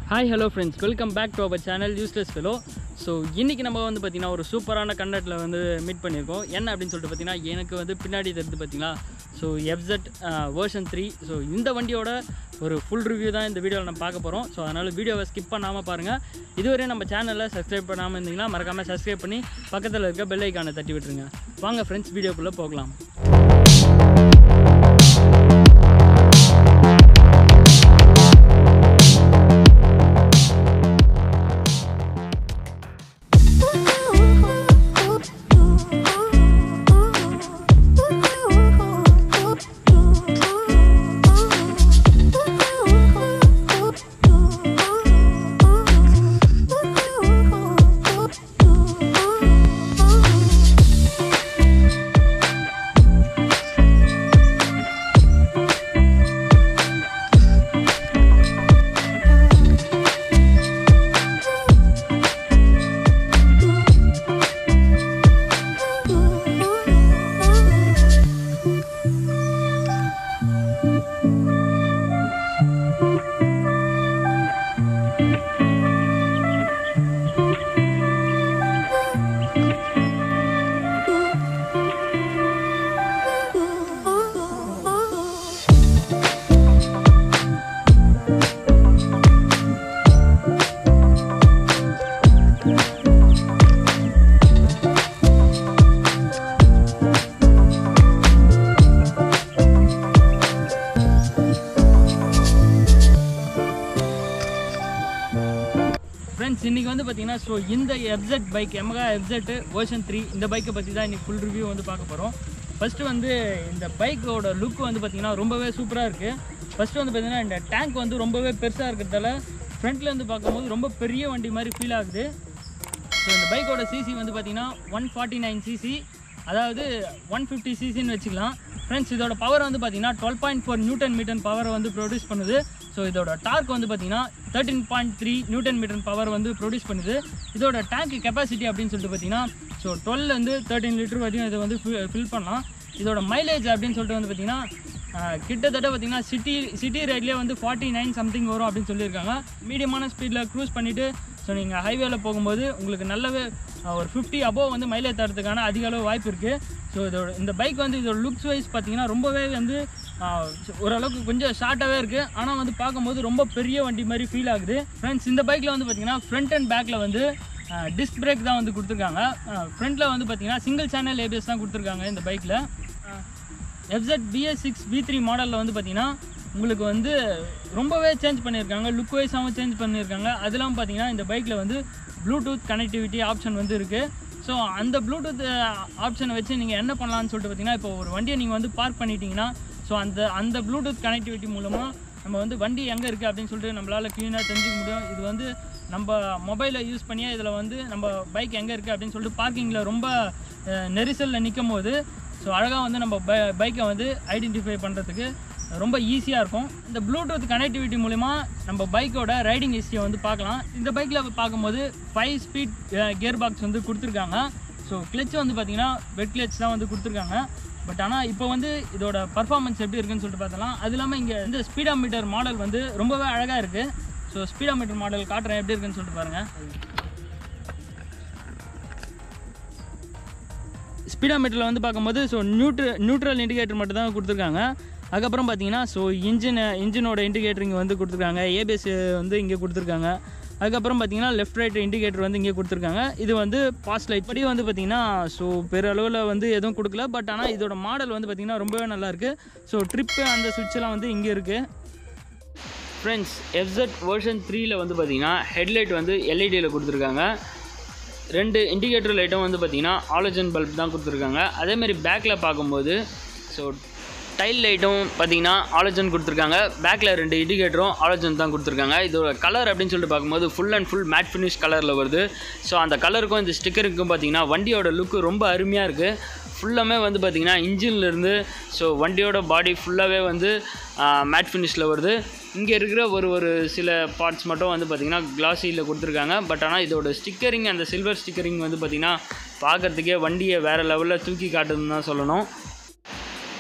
hi hello friends welcome back to our channel useless fellow so இன்றைக்கி நம்ம வந்து பார்த்திங்கன்னா ஒரு சூப்பரான கண்டென்ட்டில் வந்து மீட் பண்ணியிருக்கோம் என்ன அப்படின்னு சொல்லிட்டு பார்த்தீங்கன்னா எனக்கு வந்து பின்னாடி தெரிஞ்சு பார்த்தீங்களா so FZ version three so இந்த வண்டியோட ஒரு ஃபுல் ரிவ்யூ தான் இந்த வீடியோவில் நம்ம பார்க்க போகிறோம் ஸோ அதனால் வீடியோவை ஸ்கிப் பண்ணாமல் பாருங்கள் இதுவரை நம்ம சேனலில் சப்ஸ்கிரைப் பண்ணாமல் இருந்தீங்கன்னா மறக்காமல் சப்ஸ்கிரைப் பண்ணி பக்கத்தில் இருக்க பெல் ஐக்கானை தட்டி விட்டுருங்க வாங்க ஃப்ரெண்ட்ஸ் வீடியோக்குள்ளே போகலாம் ஃப்ரெண்ட்ஸ் இன்றைக்கி வந்து பார்த்தீங்கன்னா ஸோ இந்த FZ bike Yamaha FZ version three இந்த பைக்கை பற்றி தான் இன்றைக்கி ஃபுல் ரிவ்யூ வந்து பார்க்க போகிறோம் ஃபஸ்ட்டு வந்து இந்த பைக்கோட லுக் வந்து பார்த்திங்கன்னா ரொம்பவே சூப்பராக இருக்குது ஃபஸ்ட்டு வந்து பார்த்திங்கன்னா இந்த டேங்க் வந்து ரொம்பவே பெருசாக இருக்கிறதால ஃப்ரண்ட்டில் வந்து பார்க்கும்போது ரொம்ப பெரிய வண்டி மாதிரி ஃபீல் ஆகுது ஸோ இந்த பைக்கோட சிசி வந்து பார்த்தீங்கன்னா ஒன் ஃபார்ட்டி நைன் சிசி அதாவது ஒன் ஃபிஃப்டி சிசின்னு வச்சுக்கலாம் ஃப்ரெண்ட்ஸ் இதோட பவர் வந்து பார்த்தீங்கன்னா twelve point four newton metre பவரை வந்து ப்ரொடியூஸ் பண்ணுது ஸோ இதோட டார்க் வந்து பார்த்தீங்கன்னா thirteen point three newton metre power வந்து ப்ரொடியூஸ் பண்ணுது இதோட டேங்க் கெப்பாசிட்டி அப்படின்னு சொல்லிட்டு பார்த்தீங்கன்னா ஸோ டுவெல் வந்து தேர்ட்டின் லிட்டர் வரைக்கும் இதை வந்து ஃபில் பண்ணலாம் இதோட மைலேஜ் அப்படின்னு சொல்லிட்டு வந்து பார்த்தீங்கன்னா ஆஹ், கிட்டத்தட்ட பார்த்தீங்கன்னா சிட்டி சிட்டி ரைட்லேயே வந்து ஃபார்ட்டி நைன் சம்திங் வரும் அப்படின்னு சொல்லியிருக்காங்க மீடியமான ஸ்பீடில் க்ரூஸ் பண்ணிவிட்டு ஸோ நீங்கள் ஹைவேல போகும்போது உங்களுக்கு நல்லாவே ஆஹ், ஒரு ஃபிஃப்டி அபோவ் வந்து மைலேஜ் தரதுக்கான அதிக அளவு வாய்ப்பு இருக்குது ஸோ இதோட இந்த பைக் வந்து இதோட லுக்ஸ் வைஸ் பார்த்தீங்கன்னா ரொம்பவே வந்து ஆஹ், ஓரளவுக்கு கொஞ்சம் ஷார்ட்டாகவே இருக்குது ஆனால் வந்து பார்க்கும்போது ரொம்ப பெரிய வண்டி மாதிரி ஃபீல் ஆகுது ஃப்ரெண்ட்ஸ் இந்த பைக்கில் வந்து பார்த்தீங்கன்னா ஃப்ரண்ட் அண்ட் பேக்கில் வந்து டிஸ்க் பிரேக் தான் வந்து கொடுத்துருக்காங்க ஃப்ரண்ட்டில் வந்து பார்த்தீங்கன்னா சிங்கிள் சேனல் ஏபிஎஸ் தான் கொடுத்துருக்காங்க இந்த பைக்கில் FZ BS six B three மாடலில் வந்து பார்த்தீங்கன்னா உங்களுக்கு வந்து ரொம்பவே சேஞ்ச் பண்ணியிருக்காங்க லுக் வைஸாகவும் சேஞ்ச் பண்ணியிருக்காங்க அதெல்லாம் பார்த்தீங்கன்னா இந்த பைக்கில் வந்து ப்ளூடூத் கனெக்டிவிட்டி ஆப்ஷன் வந்து இருக்குது ஸோ அந்த ப்ளூடூத் ஆப்ஷனை வச்சு நீங்கள் என்ன பண்ணலாம்னு சொல்லிட்டு பார்த்தீங்கன்னா இப்போ ஒரு வண்டியை நீங்கள் வந்து பார்க் பண்ணிட்டீங்கன்னா ஸோ அந்த அந்த ப்ளூடூத் கனெக்டிவிட்டி மூலமாக நம்ம வந்து வண்டி எங்கே இருக்குது அப்படின்னு சொல்லிட்டு நம்மளால் க்ளீனாக தெரிஞ்சுக்க முடியும் இது வந்து நம்ம மொபைலை யூஸ் பண்ணியே இதில் வந்து நம்ம பைக் எங்கே இருக்குது அப்படின்னு சொல்லிட்டு பார்க்கிங்கில் ரொம்ப நெரிசலில் நிற்கும் போது ஸோ அழகாக வந்து நம்ம பை பைக்கை வந்து ஐடென்டிஃபை பண்ணுறதுக்கு ரொம்ப ஈஸியாக இருக்கும் இந்த ப்ளூடூத் கனெக்டிவிட்டி மூலிமா நம்ம பைக்கோட ரைடிங் ஹிஸ்ட்ரியை வந்து பார்க்கலாம் இந்த பைக்கில் பார்க்கும்போது ஃபைவ் ஸ்பீட் கியர் பாக்ஸ் வந்து கொடுத்துருக்காங்க ஸோ கிளச் வந்து பார்த்திங்கன்னா வெட் கிளச் தான் வந்து கொடுத்துருக்காங்க பட் ஆனால் இப்போ வந்து இதோட பர்ஃபார்மன்ஸ் எப்படி இருக்குன்னு சொல்லிட்டு பார்த்தலாம் அது இல்லாமல் இங்கே இந்த ஸ்பீடா மீட்டர் மாடல் வந்து ரொம்பவே அழகாக இருக்குது ஸோ ஸ்பீடா மீட்டர் மாடல் காட்டுறேன் எப்படி இருக்குன்னு சொல்லிட்டு பாருங்கள் ஸ்பீடாமீட்டரில் வந்து பார்க்கும்போது ஸோ நியூட்ரு நியூட்ரல் இண்டிகேட்டர் மட்டும் தான் கொடுத்துருக்காங்க அதுக்கப்புறம் பார்த்தீங்கன்னா ஸோ இன்ஜின் இன்ஜினோட இண்டிகேட்டர் இங்கே வந்து கொடுத்துருக்காங்க ஏபிஎஸ் வந்து இங்கே கொடுத்துருக்காங்க அதுக்கப்புறம் பார்த்தீங்கன்னா லெஃப்ட் ரைட் இண்டிகேட்டர் வந்து இங்கே கொடுத்துருக்காங்க இது வந்து பாஸ் லைட் படி வந்து பார்த்தீங்கன்னா ஸோ பெருளவில் வந்து எதுவும் கொடுக்கல பட் ஆனால் இதோட மாடல் வந்து பார்த்தீங்கன்னா ரொம்பவே நல்லாயிருக்கு ஸோ ட்ரிப்பு அந்த சுவிட்செல்லாம் வந்து இங்கே இருக்குது ஃப்ரெண்ட்ஸ் எஃப்செட் வேர்ஷன் த்ரீயில் வந்து பார்த்தீங்கன்னா ஹெட்லைட் வந்து எல்இடியில் கொடுத்துருக்காங்க ரெண்டு இண்டிகேட்டர் லைட்டும் வந்து பார்த்தீங்கன்னா ஆலோஜன் பல்ப் தான் கொடுத்துருக்காங்க அதேமாதிரி பேக்கில் பார்க்கும்போது ஸோ டைல் லைட்டும் பார்த்தீங்கன்னா ஆலோஜன் கொடுத்துருக்காங்க பேக்கில் ரெண்டு இண்டிகேட்டரும் ஆலோஜன் தான் கொடுத்துருக்காங்க இதோட கலர் அப்படின்னு சொல்லிட்டு பார்க்கும்போது full and full matte finish கலரில் வருது ஸோ அந்த கலருக்கும் இந்த ஸ்டிக்கருக்கும் பார்த்தீங்கன்னா வண்டியோட லுக்கு ரொம்ப அருமையாக இருக்குது ஃபுல்லாமே வந்து பார்த்திங்கன்னா இன்ஜின்லேருந்து ஸோ வண்டியோட பாடி ஃபுல்லாகவே வந்து மேட் ஃபினிஷில் வருது இங்கே இருக்கிற ஒரு ஒரு சில பார்ட்ஸ் மட்டும் வந்து பார்த்திங்கன்னா கிளாஸியில் கொடுத்துருக்காங்க பட் ஆனால் இதோட ஸ்டிக்கரிங் அந்த சில்வர் ஸ்டிக்கரிங் வந்து பார்த்திங்கன்னா பார்க்குறதுக்கே வண்டியை வேறு லெவலில் தூக்கி காட்டுதுன்னு தான் சொல்லணும்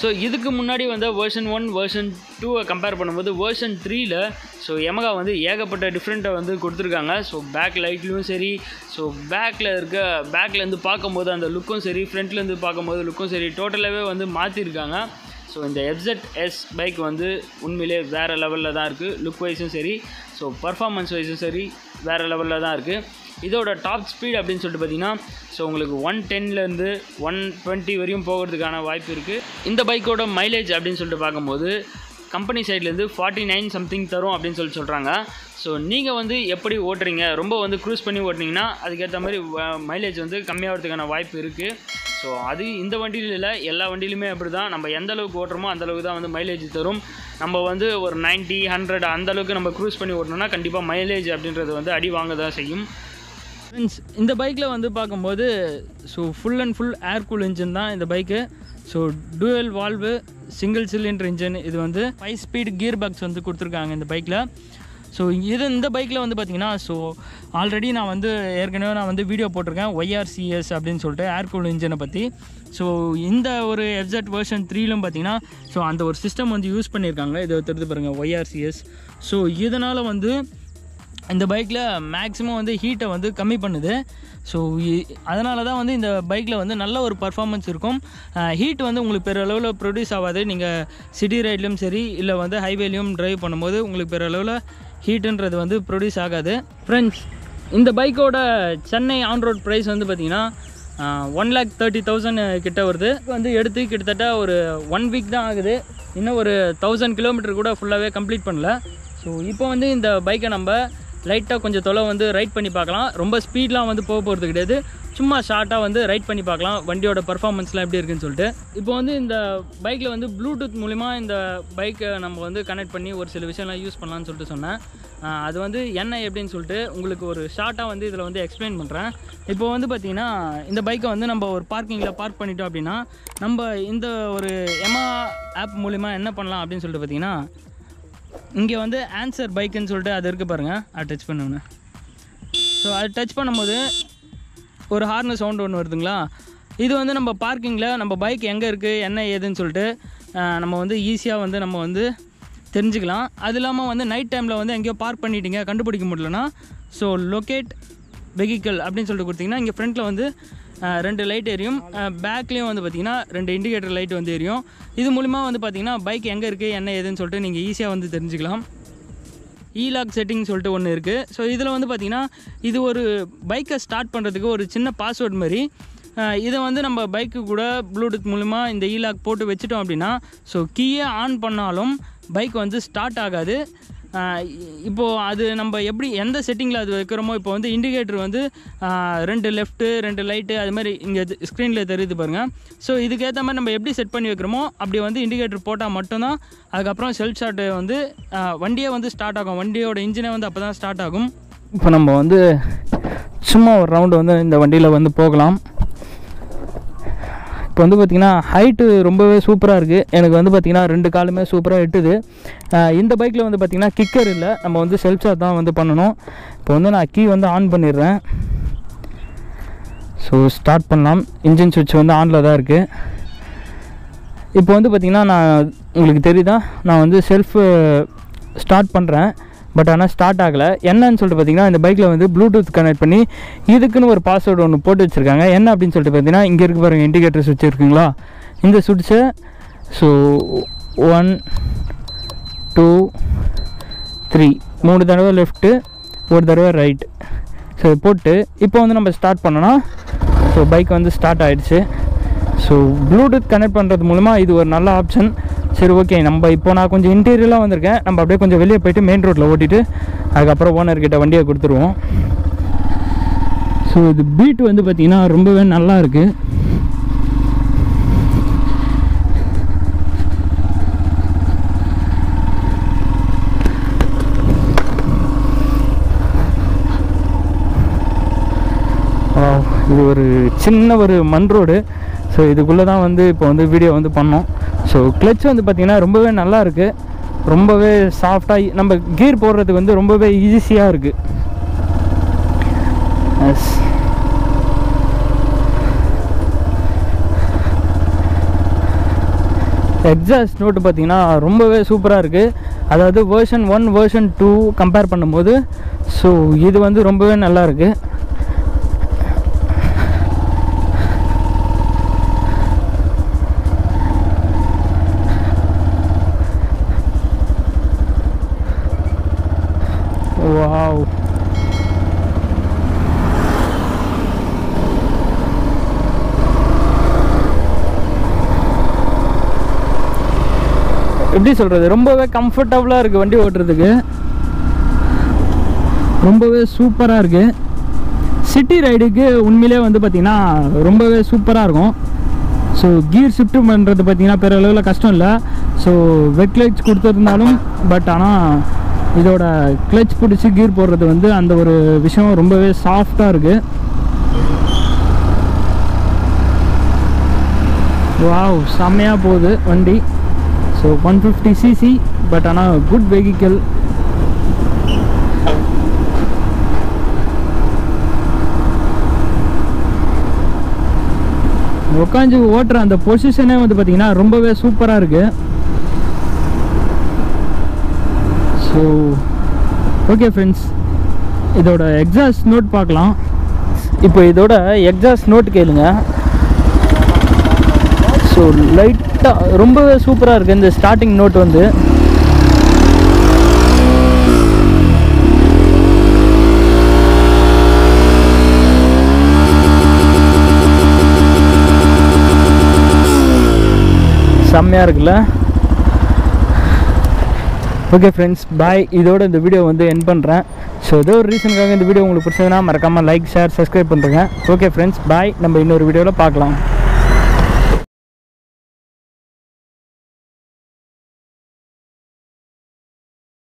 ஸோ இதுக்கு முன்னாடி வந்த வேர்ஷன் ஒன் வேர்ஷன் டூவை கம்பேர் பண்ணும்போது வேர்ஷன் த்ரீல ஸோ எமகா வந்து ஏகப்பட்ட டிஃப்ரெண்ட்டை வந்து கொடுத்துருக்காங்க ஸோ பேக் லைட்லேயும் சரி ஸோ பேக்கில் இருக்க பேக்லேருந்து பார்க்கும்போது அந்த லுக்கும் சரி ஃப்ரண்ட்லேருந்து பார்க்கும்போது லுக்கும் சரி டோட்டலாகவே வந்து மாற்றிருக்காங்க ஸோ இந்த எஃப்செட் எஸ் பைக் வந்து உண்மையிலே வேறு லெவலில் தான் இருக்குது லுக் வைஸும் சரி ஸோ பர்ஃபார்மன்ஸ் வைஸும் சரி வேறு லெவலில் தான் இருக்குது இதோட டாப் ஸ்பீட் அப்படின்னு சொல்லிட்டு பார்த்தீங்கன்னா ஸோ உங்களுக்கு ஒன் டென்லேருந்து ஒன் டுவெண்ட்டி வரையும் போகிறதுக்கான வாய்ப்பு இருக்குது இந்த பைக்கோட மைலேஜ் அப்படின்னு சொல்லிட்டு பார்க்கும்போது கம்பெனி சைட்லேருந்து ஃபார்ட்டி நைன் சம்திங் தரும் அப்படின்னு சொல்லி சொல்கிறாங்க ஸோ நீங்கள் வந்து எப்படி ஓட்டுறீங்க ரொம்ப வந்து க்ரூஸ் பண்ணி ஓட்டினீங்கன்னா அதுக்கேற்ற மாதிரி மைலேஜ் வந்து கம்மியாகிறதுக்கான வாய்ப்பு இருக்குது ஸோ அது இந்த வண்டியில் இல்லை எல்லா வண்டியிலுமே அப்படி தான் நம்ம எந்த அளவுக்கு ஓட்டுறோமோ அந்த அளவுக்கு தான் வந்து மைலேஜ் தரும் நம்ம வந்து ஒரு 90 ஹண்ட்ரட் அந்த அளவுக்கு நம்ம க்ரூஸ் பண்ணி ஓட்டணும்னா கண்டிப்பாக மைலேஜ் அப்படின்றது வந்து அடி வாங்க தான் செய்யும் ஃப்ரெண்ட்ஸ் இந்த பைக்கில் வந்து பார்க்கும்போது so full and full air cool engine தான் இந்த பைக்கு so dual valve single cylinder engine இது வந்து ஃபைவ் ஸ்பீட் கியர் பாக்ஸ் வந்து கொடுத்துருக்காங்க இந்த பைக்கில் ஸோ இது இந்த பைக்கில் வந்து பார்த்தீங்கன்னா ஸோ ஆல்ரெடி நான் வந்து ஏற்கனவே நான் வந்து வீடியோ போட்டிருக்கேன் ஒய்ஆர்சிஎஸ் அப்படின்னு சொல்லிட்டு ஏர் கூல் இன்ஜினை பற்றி ஸோ இந்த ஒரு எஃப்செட் வெர்ஷன் த்ரீலும் பார்த்தீங்கன்னா ஸோ அந்த ஒரு சிஸ்டம் வந்து யூஸ் பண்ணியிருக்காங்க இதை எடுத்து பாருங்கள் ஒய்ஆர்சிஎஸ் ஸோ இதனால் வந்து இந்த பைக்கில் மேக்ஸிமம் வந்து ஹீட்டை வந்து கம்மி பண்ணுது ஸோ அதனால தான் வந்து இந்த பைக்கில் வந்து நல்ல ஒரு பர்ஃபார்மன்ஸ் இருக்கும் ஹீட் வந்து உங்களுக்கு பெரிய அளவில் ப்ரொடியூஸ் ஆகாது நீங்கள் சிட்டி ரைட்லேயும் சரி இல்லை வந்து ஹைவேலையும் டிரைவ் பண்ணும்போது உங்களுக்கு பெரிய அளவில் ஹீட்டுன்றது வந்து ப்ரொடியூஸ் ஆகாது ஃப்ரெண்ட்ஸ் இந்த பைக்கோட சென்னை ஆன் ரோட் ப்ரைஸ் வந்து பார்த்திங்கன்னா ஒன் லேக் தேர்ட்டி தௌசண்ட் கிட்ட வருது வந்து எடுத்து கிட்டத்தட்ட ஒரு ஒன் வீக் தான் ஆகுது இன்னும் ஒரு தௌசண்ட் கிலோமீட்டர் கூட ஃபுல்லாகவே கம்ப்ளீட் பண்ணல ஸோ இப்போ வந்து இந்த பைக்கை நம்ம லைட்டாக கொஞ்சம் தொலை வந்து ரைட் பண்ணி பார்க்கலாம் ரொம்ப ஸ்பீட்லாம் வந்து போக போகிறது கிடையாது சும்மா ஷார்ட்டாக வந்து ரைட் பண்ணி பார்க்கலாம் வண்டியோட பர்ஃபார்மன்ஸ்லாம் எப்படி இருக்குன்னு சொல்லிட்டு இப்போ வந்து இந்த பைக்கில் வந்து ப்ளூடூத் மூலிமா இந்த பைக்கை நம்ம வந்து கனெக்ட் பண்ணி ஒரு சில விஷயம்லாம் யூஸ் பண்ணலாம்னு சொல்லிட்டு சொன்னேன் ஆஹ் அது வந்து என்ன எப்படின்னு சொல்லிட்டு உங்களுக்கு ஒரு ஷார்ட்டாக வந்து இதில் வந்து எக்ஸ்பிளைன் பண்ணுறேன் இப்போ வந்து பார்த்திங்கன்னா இந்த பைக்கை வந்து நம்ம ஒரு பார்க்கிங்கில் பார்க் பண்ணிட்டோம் அப்படின்னா நம்ம இந்த ஒரு எமா ஆப் மூலிமா என்ன பண்ணலாம் அப்படின்னு சொல்லிட்டு பார்த்தீங்கன்னா இங்கே வந்து ஆன்சர் பைக்குன்னு சொல்லிட்டு அது இருக்குது பாருங்கள் அது டச் பண்ணுங்க ஸோ அது டச் பண்ணும்போது ஒரு ஹார்னு சவுண்ட் ஒன்று வருதுங்களா இது வந்து நம்ம பார்க்கிங்கில் நம்ம பைக் எங்கே இருக்குது என்ன ஏதுன்னு சொல்லிட்டு ஆஹ், நம்ம வந்து ஈஸியாக வந்து நம்ம வந்து தெரிஞ்சுக்கலாம் அது இல்லாமல் வந்து நைட் டைமில் வந்து எங்கேயோ பார்க் பண்ணிட்டீங்க கண்டுபிடிக்க முடியலனா ஸோ லொக்கேட் வெஹிக்கிள் அப்படின்னு சொல்லிட்டு கொடுத்தீங்கன்னா இங்கே ஃப்ரண்ட்டில் வந்து ஆஹ், ரெண்டு லைட் எரியும் பேக்லேயும் வந்து பார்த்திங்கன்னா ரெண்டு இண்டிகேட்டர் லைட் வந்து எரியும் இது மூலிமா வந்து பார்த்திங்கன்னா பைக் எங்கே இருக்குது என்ன ஏதுன்னு சொல்லிட்டு நீங்கள் ஈஸியாக வந்து தெரிஞ்சுக்கலாம் ஈலாக் செட்டிங் சொல்லிட்டு ஒன்று இருக்குது ஸோ இதில் வந்து பார்த்திங்கன்னா இது ஒரு பைக்கை ஸ்டார்ட் பண்ணுறதுக்கு ஒரு சின்ன பாஸ்வேர்ட் மாதிரி அஹ் இதை வந்து நம்ம பைக்கு கூட ப்ளூடூத் மூலிமா இந்த ஈலாக் போட்டு வச்சுட்டோம் அப்படின்னா ஸோ கீயே ஆன் பண்ணாலும் பைக் வந்து ஸ்டார்ட் ஆகாது அஹ் இ- இப்போது அது நம்ம எப்படி எந்த செட்டிங்கில் அது வைக்கிறோமோ இப்போ வந்து இண்டிகேட்டர் வந்து அஹ் ரெண்டு லெஃப்ட்டு ரெண்டு லைட்டு அது மாதிரி இங்கே ஸ்க்ரீனில் தெரியுது பாருங்கள் ஸோ இதுக்கேற்ற மாதிரி நம்ம எப்படி செட் பண்ணி வைக்கிறோமோ அப்படி வந்து இண்டிகேட்டர் போட்டால் மட்டும்தான் அதுக்கப்புறம் செல்ஃப் ஸ்டார்ட் வந்து அஹ் வண்டியே வந்து ஸ்டார்ட் ஆகும் வண்டியோட இன்ஜினே வந்து அப்போ தான் ஸ்டார்ட் ஆகும் இப்போ நம்ம வந்து சும்மா ஒரு ரவுண்டு வந்து இந்த வண்டியில் வந்து போகலாம் இப்போ வந்து பார்த்திங்கன்னா ஹைட்டு ரொம்பவே சூப்பராக இருக்குது எனக்கு வந்து பார்த்திங்கன்னா ரெண்டு காலுமே சூப்பராக எட்டுது ஆஹ் இந்த பைக்கில் வந்து பார்த்திங்கன்னா கிக்கர் இல்லை நம்ம வந்து செல்ஃப் ஸ்டார்ட் தான் வந்து பண்ணணும் இப்போ வந்து நான் கீ வந்து ஆன் பண்ணிடுறேன் ஸோ ஸ்டார்ட் பண்ணலாம் இன்ஜின் சுவிட்ச் வந்து ஆனில் தான் இருக்குது இப்போ வந்து பார்த்திங்கன்னா நான் உங்களுக்கு தெரியுதா நான் வந்து செல்ஃப் ஸ்டார்ட் பண்ணுறேன் பட் ஆனால் ஸ்டார்ட் ஆகலை என்னன்னு சொல்லிட்டு பார்த்தீங்கன்னா இந்த பைக்கில் வந்து ப்ளூடூத் கனெக்ட் பண்ணி இதுக்குன்னு ஒரு பாஸ்வேர்டு ஒன்று போட்டு வச்சுருக்காங்க என்ன அப்படின்னு சொல்லிட்டு பார்த்தீங்கன்னா இங்கே இருக்கு பாருங்கள் இண்டிகேட்டர் சுவிட்ச் இருக்குங்களா இந்த சுவிட்சை ஸோ ஒன் டூ த்ரீ மூணு தடவை லெஃப்ட்டு ஒரு தடவை ரைட் ஸோ போட்டு இப்போ வந்து நம்ம ஸ்டார்ட் பண்ணோன்னா ஸோ பைக் வந்து ஸ்டார்ட் ஆயிடுச்சு ஸோ ப்ளூடூத் கனெக்ட் பண்ணுறது மூலமாக இது ஒரு நல்ல ஆப்ஷன் சரி ஓகே நம்ம இப்போ நான் கொஞ்சம் இன்டீரியலாக வந்திருக்கேன் நம்ம அப்படியே கொஞ்சம் வெளியே போயிட்டு மெயின் ரோட்டில் ஓட்டிட்டு அதுக்கப்புறம் ஓனர்கிட்ட வண்டியை கொடுத்துருவோம் ஸோ இது பீட் வந்து பார்த்திங்கன்னா ரொம்பவே நல்லா இருக்குது Wow, இது ஒரு சின்ன ஒரு மண் ரோடு ஸோ இதுக்குள்ளே தான் வந்து இப்போ வந்து வீடியோ வந்து பண்ணோம் ஸோ கிளச் வந்து பார்த்திங்கன்னா ரொம்பவே நல்லா இருக்குது ரொம்பவே சாஃப்டாக நம்ம கீர் போடுறதுக்கு வந்து ரொம்பவே ஈஸியாக இருக்குது எஸ் எக்ஸாஸ்ட் நோட்டு பார்த்தீங்கன்னா ரொம்பவே சூப்பராக இருக்குது அதாவது version one version two compare பண்ணும்போது ஸோ இது வந்து ரொம்பவே நல்லா இருக்குது வாவ் எப்படி சொல்கிறது ரொம்பவே கம்ஃபர்டபுளாக இருக்குது வண்டி ஓட்டுறதுக்கு ரொம்பவே சூப்பராக இருக்குது சிட்டி ரைடுக்கு உண்மையிலே வந்து பார்த்திங்கன்னா ரொம்பவே சூப்பராக இருக்கும் ஸோ கீர் ஷிஃப்ட் பண்ணுறது பார்த்திங்கன்னா பெரிய அளவில் கஷ்டம் இல்லை ஸோ வெட் கிளச் கொடுத்துருந்தாலும் பட் ஆனால் இதோட கிளச் பிடிச்சி கீர் போடுறது வந்து அந்த ஒரு விஷயம் ரொம்பவே சாஃப்டாக இருக்குது வாவ் செம்மையாக போகுது வண்டி so one fifty CC but ஆனால் குட் வெஹிக்கிள் உட்காந்து ஓட்டுற அந்த பொசிஷனே வந்து பார்த்தீங்கன்னா ரொம்பவே சூப்பராக இருக்குது ஸோ ஓகே ஃப்ரெண்ட்ஸ் இதோட எக்ஸாஸ்ட் நோட் பார்க்கலாம் இப்போ இதோட எக்ஸாஸ்ட் நோட் கேளுங்க ஸோ லைட்டாக ரொம்பவே சூப்பராக இருக்குது இந்த ஸ்டார்டிங் நோட் வந்து செம்மையாக இருக்குல்ல ஓகே ஃப்ரெண்ட்ஸ் பாய் இதோட இந்த வீடியோ வந்து என் பண்ணுறேன் ஸோ ஏதோ ஒரு ரீசனுக்காக இந்த வீடியோ உங்களுக்கு பிடிச்சதுன்னா மறக்காமல் லைக் ஷேர் சப்ஸ்கிரைப் பண்ணுறேங்க ஓகே ஃப்ரெண்ட்ஸ் பாய் நம்ம இன்னொரு வீடியோவில் பார்க்கலாம்